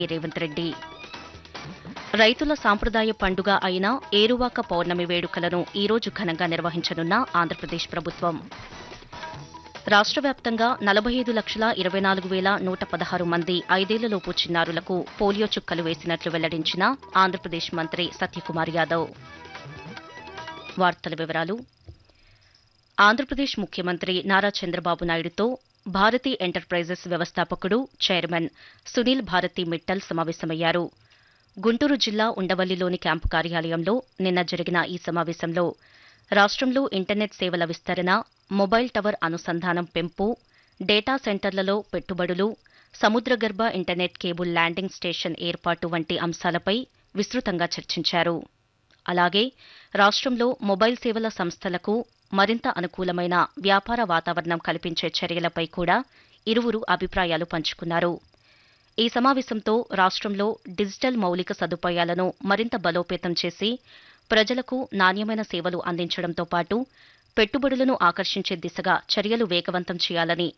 రేవంత్ రెడ్డి రైతుల సాంప్రదాయ పండుగ అయిన ఏరువాక పౌర్ణమి వేడుకలను ఈ రోజు ఘనంగా నిర్వహించనున్న ఆంధ్రప్రదేశ్ ప్రభుత్వం రాష్ట్ర వ్యాప్తంగా నలభై ఐదు లక్షల ఇరవై నాలుగు వేల నూట పదహారు మంది ఐదేళ్లలోపు చిన్నారులకు పోలియో చుక్కలు వేసినట్లు వెల్లడించిన ఆంధ్రప్రదేశ్ మంత్రి సత్యకుమార్ యాదవ్ వార్తల వివరాలు ఆంధ్రప్రదేశ్ ముఖ్యమంత్రి నారా చంద్రబాబు నాయుడుతో భారతీ ఎంటర్ప్రైజెస్ వ్యవస్థాపకుడు చైర్మన్ సునీల్ భారతి మిట్టల్ సమావేశమయ్యారు గుంటూరు జిల్లా ఉండవల్లిలోని క్యాంపు కార్యాలయంలో నిన్న జరిగిన ఈ సమావేశంలో రాష్ట్రంలో ఇంటర్నెట్ సేవల విస్తరణ మొబైల్ టవర్ అనుసంధానం పెంపు డేటా సెంటర్లలో పెట్టుబడులు సముద్రగర్భ ఇంటర్నెట్ కేబుల్ ల్యాండింగ్ స్టేషన్ ఏర్పాటు వంటి అంశాలపై విస్తృతంగా చర్చించారు అలాగే రాష్ట్రంలో మొబైల్ సేవల సంస్థలకు మరింత అనుకూలమైన వ్యాపార వాతావరణం కల్పించే చర్యలపై కూడా ఇరువురు అభిప్రాయాలు పంచుకున్నారు ఈ సమావేశంతో రాష్ట్రంలో డిజిటల్ మౌలిక సదుపాయాలను మరింత బలోపేతం చేసి ప్రజలకు నాణ్యమైన సేవలు అందించడంతో పాటు పెట్టుబడులను ఆకర్షించే దిశగా చర్యలు వేగవంతం చేయాలని